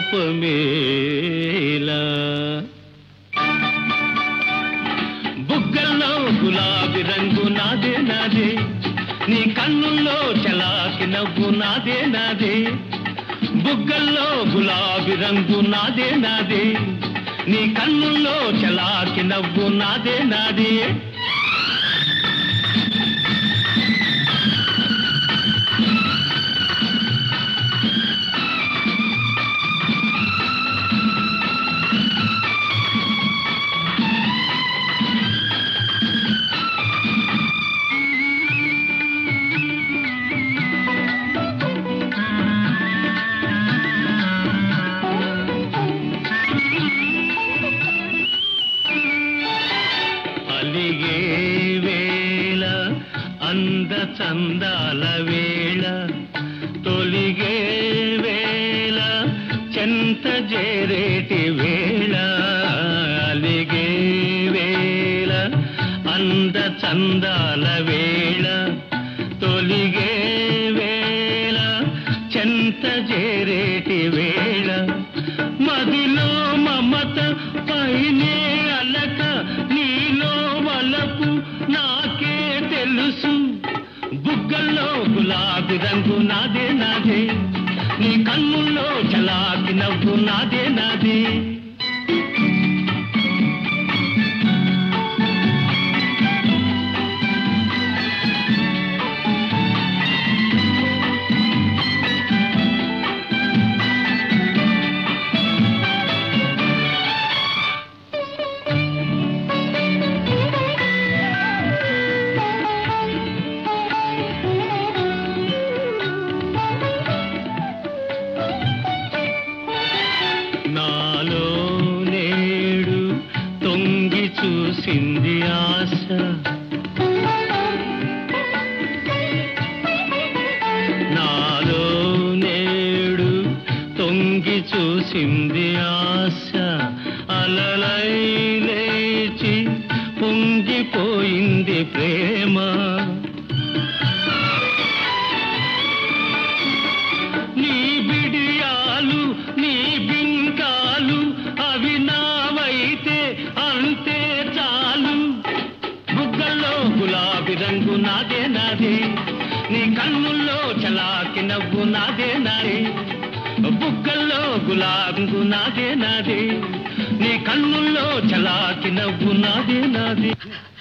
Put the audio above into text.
కోపమేలా బుగ్గల్లో గులాబీ రంగు నాదే నాదే నీ కన్నుల్లో చలాకి నవ్వు నాదే నాదే బుగ్గల్లో గులాబీ రంగు నాదే నాదే నీ కన్నుల్లో చలాకి నవ్వు నాదే నాదే అలిగే వేళ అంద చందాల వేళ తొలిగే వేళ చెంత జేరేటి వేళ అలిగే వేళ అంద చందాల వేళ తొలిగే వేళ చెంత జేరేటి వేళ మదిలో మమత పైనే అలక నీలో వలపు నాకే తెలుసు బుగ్గల్లో గులాబీ రంగు నాదే నాదే నీ కన్నుల్లో చలాకి నవ్వు నాదే నాదే నాలో నేడు తొంగి చూసింది ఆశ నాలో నేడు తొంగి చూసింది ఆశ అలలై లేచి పొంగిపోయింది ప్రేమ నీ బిడియాలు నీ బింకాలు అవి నావైతే అంతే చాలు బుగ్గల్లో గులాబీ రంగు నాదే నాదే నీ కన్నుల్లో చలాకి నవ్వు నాదే నాదే బుగ్గల్లో గులాబీ రంగు నాదే నాదే నీ కన్నుల్లో చలాకి నవ్వు నాదే నాదే